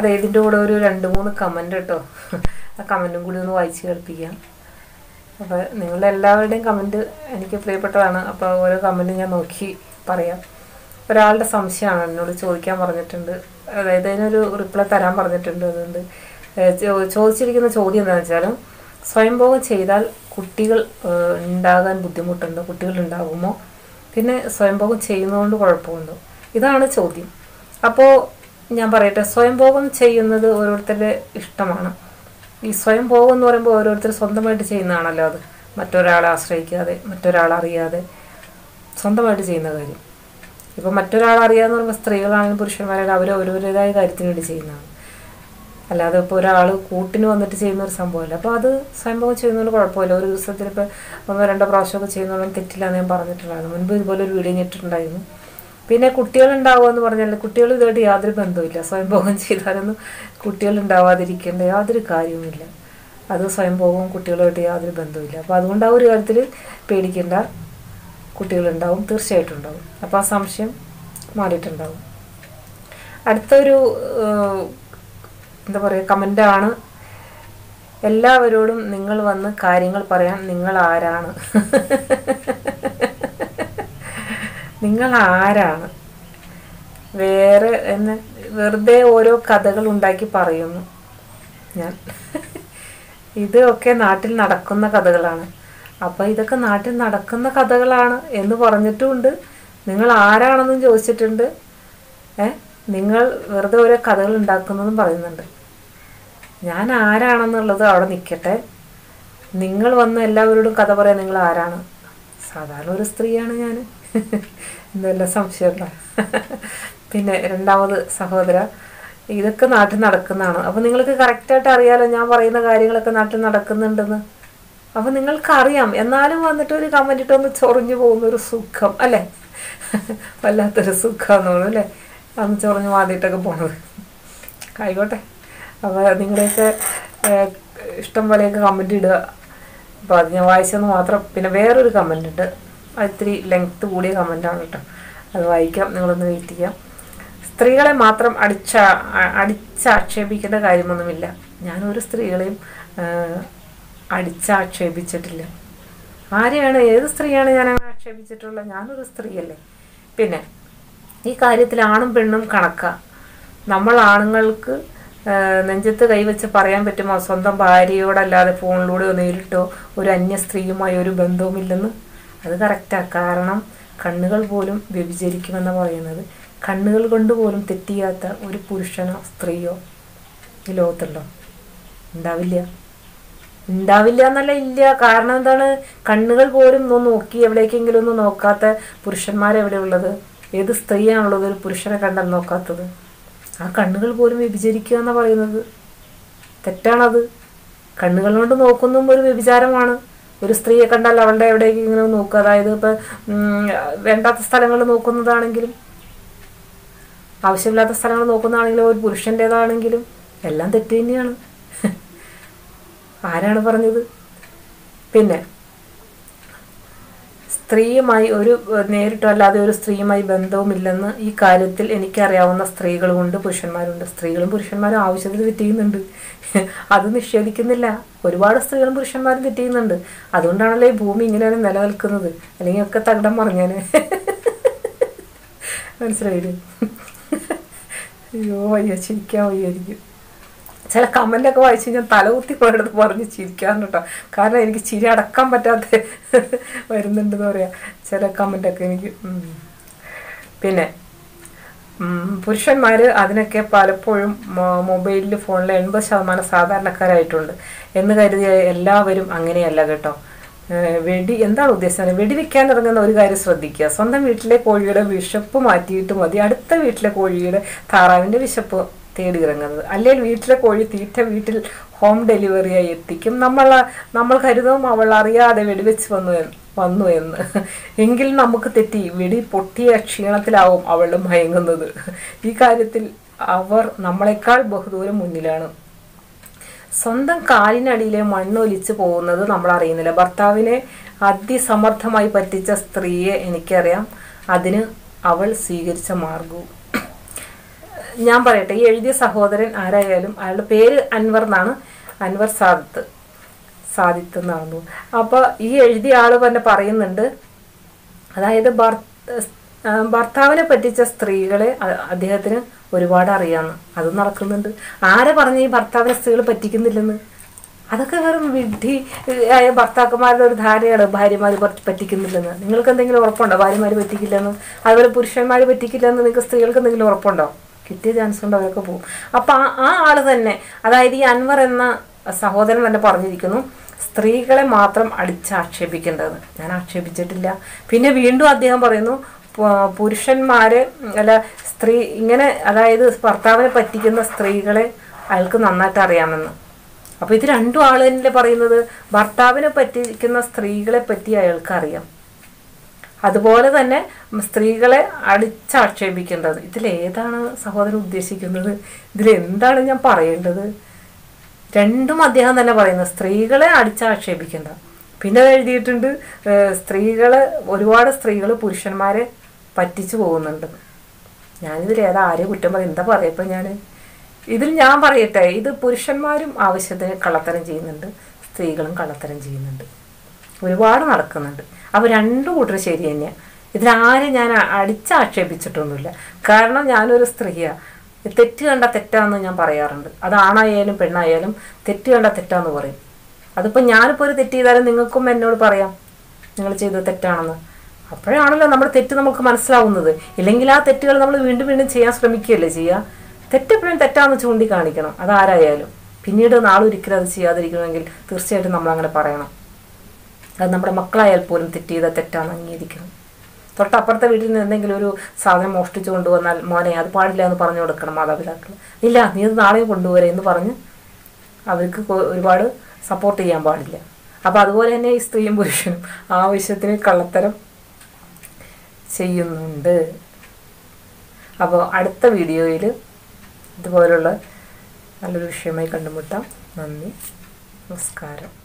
അതെ ഇതിൻ്റെ കൂടെ ഒരു രണ്ട് മൂന്ന് കമൻറ്റ് കേട്ടോ ആ കമൻറ്റും കൂടി ഒന്ന് വായിച്ച് കേൾപ്പിക്കാം അപ്പോൾ നിങ്ങളുടെ എല്ലാവരുടെയും കമൻറ്റ് എനിക്ക് പ്രിയപ്പെട്ടതാണ് അപ്പോൾ ഓരോ കമൻറ്റും ഞാൻ നോക്കി പറയാം ഒരാളുടെ സംശയമാണ് എന്നോട് ചോദിക്കാൻ പറഞ്ഞിട്ടുണ്ട് അതായത് അതിനൊരു റിപ്ലൈ തരാൻ പറഞ്ഞിട്ടുണ്ട് അതുകൊണ്ട് ഏഹ് ചോ- ചോദിച്ചിരിക്കുന്ന ചോദ്യം എന്താണെന്ന് വെച്ചാൽ സ്വയംഭോഗം ചെയ്താൽ കുട്ടികൾ ഏഹ് ഉണ്ടാകാൻ ബുദ്ധിമുട്ടുണ്ടോ കുട്ടികൾ ഉണ്ടാകുമോ പിന്നെ സ്വയംഭോഗം ചെയ്യുന്നതുകൊണ്ട് കുഴപ്പമുണ്ടോ ഇതാണ് ചോദ്യം അപ്പോൾ ഞാൻ പറയട്ടെ സ്വയംഭോഗം ചെയ്യുന്നത് ഓരോരുത്തരുടെ ഇഷ്ടമാണ് ഈ സ്വയംഭോഗം എന്ന് പറയുമ്പോൾ ഓരോരുത്തർ സ്വന്തമായിട്ട് ചെയ്യുന്നതാണല്ലോ അത് മറ്റൊരാളെ ആശ്രയിക്കാതെ മറ്റൊരാളെ അറിയാതെ സ്വന്തമായിട്ട് ചെയ്യുന്ന കാര്യം ഇപ്പം മറ്റൊരാൾ അറിയാന്ന് പറയുമ്പോൾ സ്ത്രീകളാണെങ്കിലും പുരുഷന്മാരായാലും അവർ ഓരോരുത്തരുടേതായ കാര്യത്തിന് വേണ്ടി ചെയ്യുന്നതാണ് അല്ലാതെ ഇപ്പോൾ ഒരാൾ കൂട്ടിന് വന്നിട്ട് ചെയ്യുന്ന ഒരു സംഭവമല്ല അപ്പോൾ അത് സ്വയംഭവം ചെയ്യുന്നതുകൊണ്ട് കുഴപ്പമില്ല ഒരു ദിവസത്തിൽ ഇപ്പോൾ ഒന്നോ രണ്ടോ പ്രാവശ്യമൊക്കെ ചെയ്യുന്നതുകൊണ്ട് തെറ്റില്ല എന്ന് ഞാൻ പറഞ്ഞിട്ടുണ്ടായിരുന്നു മുൻപ് ഇതുപോലെ ഒരു വീഡിയോ ഞെട്ടിട്ടുണ്ടായിരുന്നു പിന്നെ കുട്ടികൾ ഉണ്ടാവുക എന്ന് പറഞ്ഞാൽ കുട്ടികൾ ഇതുമായിട്ട് യാതൊരു ബന്ധവുമില്ല സ്വയംഭോഗം ചെയ്താലൊന്നും കുട്ടികൾ ഉണ്ടാവാതിരിക്കേണ്ട യാതൊരു കാര്യവുമില്ല അത് സ്വയംഭോഗവും കുട്ടികളുമായിട്ട് യാതൊരു ബന്ധവുമില്ല അപ്പോൾ അതുകൊണ്ട് ആ ഒരു കാര്യത്തിൽ പേടിക്കേണ്ട കുട്ടികളുണ്ടാവും തീർച്ചയായിട്ടും ഉണ്ടാവും അപ്പോൾ ആ സംശയം മാറിയിട്ടുണ്ടാവും അടുത്തൊരു ഏഹ്, എന്താ പറയുക കമൻ്റാണ് എല്ലാവരോടും നിങ്ങൾ വന്ന് കാര്യങ്ങൾ പറയാൻ നിങ്ങൾ ആരാണ് നിങ്ങൾ ആരാണ് വേറെ എന്ന് വെറുതെ ഓരോ കഥകൾ ഉണ്ടാക്കി പറയുന്നു ഞാൻ ഇതൊക്കെ നാട്ടിൽ നടക്കുന്ന കഥകളാണ് അപ്പോൾ ഇതൊക്കെ നാട്ടിൽ നടക്കുന്ന കഥകളാണ് എന്ന് പറഞ്ഞിട്ടുമുണ്ട് നിങ്ങൾ ആരാണെന്നും ചോദിച്ചിട്ടുണ്ട് ഏ നിങ്ങൾ വെറുതെ ഓരോ കഥകൾ ഉണ്ടാക്കുന്നതും പറയുന്നുണ്ട് ഞാൻ ആരാണെന്നുള്ളത് അവിടെ നിൽക്കട്ടെ നിങ്ങൾ വന്ന് എല്ലാവരോടും കഥ പറയാൻ നിങ്ങൾ ആരാണ് സാധാരണ ഒരു സ്ത്രീയാണ് ഞാൻ എന്തെല്ലാം സംശയമുണ്ടോ പിന്നെ രണ്ടാമത് സഹോദര ഇതൊക്കെ നാട്ടിൽ നടക്കുന്നതാണ് അപ്പോൾ നിങ്ങൾക്ക് കറക്റ്റായിട്ട് അറിയാലോ ഞാൻ പറയുന്ന കാര്യങ്ങളൊക്കെ നാട്ടിൽ നടക്കുന്നുണ്ടെന്ന് അപ്പോൾ നിങ്ങൾക്ക് അറിയാം എന്നാലും വന്നിട്ട് ഒരു കമൻ്റ് ഇട്ടൊന്ന് ചൊറിഞ്ഞു പോകുന്ന ഒരു സുഖം അല്ലേ വല്ലാത്തൊരു സുഖമാണെന്ന് തോന്നുന്നു അല്ലേ അന്ന് ചൊറിഞ്ഞു മാതിയിട്ടൊക്കെ പോണത് ആയിക്കോട്ടെ അപ്പോൾ നിങ്ങളുടെയൊക്കെ ഏഹ്, ഇഷ്ടം പോലെയൊക്കെ കമൻ്റ് ഇടുക അപ്പോൾ അത് ഞാൻ വായിച്ചെന്ന് മാത്രം പിന്നെ വേറൊരു കമൻ്റ് ഉണ്ട് അത് ഇത്തിരി ലെങ്ത്ത് കൂടിയ കമൻ്റാണ് കേട്ടോ അത് വായിക്കാം നിങ്ങളൊന്ന് വെയിറ്റ് ചെയ്യാം സ്ത്രീകളെ മാത്രം അടിച്ച അ- അടിച്ചാക്ഷേപിക്കേണ്ട കാര്യമൊന്നുമില്ല ഞാനൊരു സ്ത്രീകളെയും ഏഹ്, അടിച്ചാക്ഷേപിച്ചിട്ടില്ല ആരെയാണ് ഏത് സ്ത്രീയാണ് ഞാൻ അങ്ങനെ ആക്ഷേപിച്ചിട്ടുള്ളത് ഞാനൊരു സ്ത്രീയല്ലേ പിന്നെ ഈ കാര്യത്തിൽ ആണും പെണ്ണും കണക്കാ നമ്മൾ ആണുങ്ങൾക്ക് ആ, നെഞ്ചത്ത് കൈവച്ച് പറയാൻ പറ്റുമോ സ്വന്തം ഭാര്യയോടല്ലാതെ ഫോണിലൂടെയോ നേരിട്ടോ ഒരു അന്യ സ്ത്രീയുമായി ഒരു ബന്ധവുമില്ലെന്ന് അത് കറക്റ്റാ കാരണം കണ്ണുകൾ പോലും വ്യഭിചരിക്കുമെന്ന് പറയുന്നത് കണ്ണുകൾ കൊണ്ട് പോലും തെറ്റിയാത്ത ഒരു പുരുഷനോ സ്ത്രീയോ ഈ ലോകത്തുണ്ടോ ഉണ്ടാവില്ല ഉണ്ടാവില്ല എന്നല്ല ഇല്ല കാരണം എന്താണ് കണ്ണുകൾ പോലും ഒന്ന് നോക്കി എവിടേക്കെങ്കിലും ഒന്ന് നോക്കാത്ത പുരുഷന്മാരെവിടെ ഉള്ളത് ഏത് സ്ത്രീയാണുള്ളത് ഒരു പുരുഷനെ കണ്ടാൽ നോക്കാത്തത് ആ കണ്ണുകൾ പോലും വ്യഭിചരിക്കുക എന്നാ പറയുന്നത് തെറ്റാണത് കണ്ണുകൾ കൊണ്ട് നോക്കുന്നതും ഒരു വ്യഭിചാരമാണ് ഒരു സ്ത്രീയെ കണ്ടാൽ അവളുടെ എവിടേക്കെങ്കിലും നോക്കുക അതായത് ഇപ്പം ഉം, വേണ്ടാത്ത സ്ഥലങ്ങളിൽ നോക്കുന്നതാണെങ്കിലും ആവശ്യമില്ലാത്ത സ്ഥലങ്ങൾ നോക്കുന്നതാണെങ്കിലും ഒരു പുരുഷൻ്റേതാണെങ്കിലും എല്ലാം തെറ്റ് തന്നെയാണ് ആരാണ് പറഞ്ഞത് പിന്നെ സ്ത്രീയുമായി ഒരു ഏഹ്, നേരിട്ടോ അല്ലാതെ ഒരു സ്ത്രീയുമായി ബന്ധവുമില്ലെന്ന് ഈ കാര്യത്തിൽ എനിക്കറിയാവുന്ന സ്ത്രീകളുമുണ്ട് പുരുഷന്മാരുണ്ട് സ്ത്രീകളും പുരുഷന്മാരും ആവശ്യത്തിന് തെറ്റ് ചെയ്യുന്നുണ്ട് അത് നിഷേധിക്കുന്നില്ല ഒരുപാട് സ്ത്രീകളും പുരുഷന്മാരും തെറ്റ് ചെയ്യുന്നുണ്ട് അതുകൊണ്ടാണല്ലോ ഈ ഭൂമി ഇങ്ങനെയാണ് നിലനിൽക്കുന്നത് അല്ലെങ്കിൽ ഒക്കെ തകിടം മറിഞ്ഞാന് മനസ്സിലായില്ലേ അയ്യോ വയ്യ ചിരിക്കാൻ വയ്യായിരിക്കും ചില കമൻ്റൊക്കെ വായിച്ച് ഞാൻ തലകുത്തി പോയെടുത്ത് പറഞ്ഞ് ചിരിക്കാറുണ്ട് കേട്ടോ കാരണം എനിക്ക് ചിരി അടക്കാൻ പറ്റാത്ത വരുന്നുണ്ടെന്ന് പറയാം ചില കമൻ്റൊക്കെ എനിക്ക് ഉം. പിന്നെ പുരുഷന്മാർ അതിനൊക്കെ പലപ്പോഴും മൊബൈലിൽ ഫോണിൽ എൺപത് ശതമാനം സാധാരണക്കാരായിട്ടുണ്ട് എന്ന് കരുതിയ എല്ലാവരും അങ്ങനെയല്ല കേട്ടോ ഏഹ് വെടി എന്താണ് ഉദ്ദേശിച്ചത് വെടിവെക്കാൻ ഇറങ്ങുന്ന ഒരു കാര്യം ശ്രദ്ധിക്കുക സ്വന്തം വീട്ടിലെ കോഴിയുടെ വിശപ്പ് മാറ്റിയിട്ട് മതി അടുത്ത വീട്ടിലെ കോഴിയുടെ താറാവിൻ്റെ വിശപ്പ് തേടി ഇറങ്ങുന്നത് അല്ലെങ്കിൽ വീട്ടിലെ കോഴി തീറ്റ വീട്ടിൽ ഹോം ഡെലിവറിയായി എത്തിക്കും നമ്മൾ നമ്മൾ കരുതും അവൾ അറിയാതെ വെടിവെച്ച് വന്നു എന്ന് വന്നു എന്ന് എങ്കിൽ നമുക്ക് തെറ്റി വെടി പൊട്ടിയ ക്ഷീണത്തിലാവും അവൾ മയങ്ങുന്നത് ഈ കാര്യത്തിൽ അവർ നമ്മളെക്കാൾ ബഹുദൂരം മുന്നിലാണ് സ്വന്തം കാലിനടിയിലെ മണ്ണൊലിച്ചു പോകുന്നത് നമ്മൾ അറിയുന്നില്ല ഭർത്താവിനെ അതിസമർത്ഥമായി പറ്റിച്ച സ്ത്രീയെ എനിക്കറിയാം അതിന് അവൾ സ്വീകരിച്ച മാർഗവും ഞാൻ പറയട്ടെ ഈ എഴുതിയ സഹോദരൻ ആരായാലും അയാളുടെ പേര് അൻവർ എന്നാണ് അൻവർ സാദിത്ത് സാദിത്ത് എന്നാണ് തോന്നുന്നു അപ്പോൾ ഈ എഴുതിയ ആൾ തന്നെ പറയുന്നുണ്ട് അതായത് ഭർ- ആ, ഭർത്താവിനെ പറ്റിച്ച സ്ത്രീകളെ അ- അദ്ദേഹത്തിന് ഒരുപാട് അറിയാമെന്ന് അത് നടക്കുന്നുണ്ട് ആരെ പറഞ്ഞ് ഈ ഭർത്താവിനെ സ്ത്രീകൾ പറ്റിക്കുന്നില്ലെന്ന് അതൊക്കെ വെറും വിഡ്ഢി ആയ ഭർത്താക്കന്മാരുടെ ഒരു ധാരണയാണ് ഭാര്യമാർ പറ്റിക്കുന്നില്ലെന്ന് നിങ്ങൾക്ക് എന്തെങ്കിലും ഉറപ്പുണ്ടോ ഭാര്യമാർ പറ്റിക്കില്ലെന്ന് അതുപോലെ പുരുഷന്മാർ പറ്റിക്കില്ലെന്ന് നിങ്ങൾക്ക് സ്ത്രീകൾക്ക് എന്തെങ്കിലും ഉറപ്പുണ്ടോ കിട്ടിയ ചാൻസ് കൊണ്ട് അവരൊക്കെ പോകും അപ്പം ആ ആ ആള് തന്നെ അതായത് ഈ അൻവർ എന്ന സഹോദരൻ തന്നെ പറഞ്ഞിരിക്കുന്നു സ്ത്രീകളെ മാത്രം അടിച്ചാക്ഷേപിക്കേണ്ടത് ഞാൻ ആക്ഷേപിച്ചിട്ടില്ല പിന്നെ വീണ്ടും അദ്ദേഹം പറയുന്നു പ- പുരുഷന്മാര് അല്ല സ്ത്രീ ഇങ്ങനെ അതായത് ഭർത്താവിനെ പറ്റിക്കുന്ന സ്ത്രീകളെ അയാൾക്ക് നന്നായിട്ട് അറിയാമെന്ന് അപ്പൊ ഇത് രണ്ടും ആള് തന്നെ പറയുന്നത് ഭർത്താവിനെ പറ്റിക്കുന്ന സ്ത്രീകളെ പറ്റി അയാൾക്ക് അറിയാം അതുപോലെ തന്നെ സ്ത്രീകളെ അടിച്ചാക്ഷേപിക്കേണ്ടത് ഇതിലേതാണ് സഹോദരൻ ഉദ്ദേശിക്കുന്നത് ഇതിലെന്താണ് ഞാൻ പറയേണ്ടത് രണ്ടും അദ്ദേഹം തന്നെ പറയുന്നത് സ്ത്രീകളെ അടിച്ചാക്ഷേപിക്കേണ്ട പിന്നെ അത് എഴുതിയിട്ടുണ്ട് ഏഹ്, സ്ത്രീകളെ ഒരുപാട് സ്ത്രീകൾ പുരുഷന്മാരെ പറ്റിച്ചു പോകുന്നുണ്ട് ഞാനിതിൽ ഏതാ ആരെയും കുറ്റം പറയും എന്താ പറയാ ഇപ്പം ഞാൻ ഇതിൽ ഞാൻ പറയട്ടെ ഇത് പുരുഷന്മാരും ആവശ്യത്തിന് കള്ളത്തരം ചെയ്യുന്നുണ്ട് സ്ത്രീകളും കള്ളത്തരം ചെയ്യുന്നുണ്ട് ഒരുപാട് നടക്കുന്നുണ്ട് അപ്പോൾ രണ്ടു കൂട്ടർ ശരി തന്നെയാണ് ഇതിലാരും ഞാൻ അ- അടിച്ചാക്ഷേപിച്ചിട്ടൊന്നുമില്ല കാരണം ഞാനൊരു സ്ത്രീയാണ് തെറ്റ് കണ്ട തെറ്റാന്ന് ഞാൻ പറയാറുണ്ട് അത് ആണായാലും പെണ്ണായാലും തെറ്റ് കണ്ട തെറ്റാന്ന് പറയും അതിപ്പോൾ ഞാനിപ്പോൾ ഒരു തെറ്റ് ചെയ്താലും നിങ്ങൾക്കും എന്നോട് പറയാം നിങ്ങൾ ചെയ്തത് തെറ്റാണെന്ന് അപ്പോഴാണല്ലോ നമ്മുടെ തെറ്റ് നമുക്ക് മനസ്സിലാവുന്നത് ഇല്ലെങ്കിൽ ആ തെറ്റുകൾ നമ്മൾ വീണ്ടും വീണ്ടും ചെയ്യാൻ ശ്രമിക്കുകയല്ലേ ചെയ്യുക തെറ്റെപ്പോഴും തെറ്റാന്ന് ചൂണ്ടിക്കാണിക്കണം അതാരായാലും പിന്നീട് നാളൊരിക്കലും അത് ചെയ്യാതിരിക്കണമെങ്കിൽ തീർച്ചയായിട്ടും നമ്മൾ അങ്ങനെ പറയണം അത് നമ്മുടെ മക്കളായാൽ പോലും തെറ്റ് ചെയ്ത തെറ്റാന്ന് അംഗീകരിക്കണം തൊട്ടപ്പുറത്തെ വീട്ടിൽ നിന്ന് എന്തെങ്കിലും ഒരു സാധനം മോഷ്ടിച്ചു കൊണ്ടുവന്നാൽ മോനെ അത് പാടില്ല എന്ന് പറഞ്ഞു കൊടുക്കണം മാതാപിതാക്കൾ ഇല്ല നീ അത് നാളെ കൊണ്ടുവരെ എന്ന് പറഞ്ഞ് അവർക്ക് കൊ- ഒരുപാട് സപ്പോർട്ട് ചെയ്യാൻ പാടില്ല അപ്പോൾ അതുപോലെ തന്നെ ഈ സ്ത്രീയും പുരുഷനും ആവശ്യത്തിന് കള്ളത്തരം ചെയ്യുന്നുണ്ട് അപ്പോൾ അടുത്ത വീഡിയോയിൽ ഇതുപോലുള്ള നല്ലൊരു വിഷയമായി കണ്ടുമുട്ടാം നന്ദി നമസ്കാരം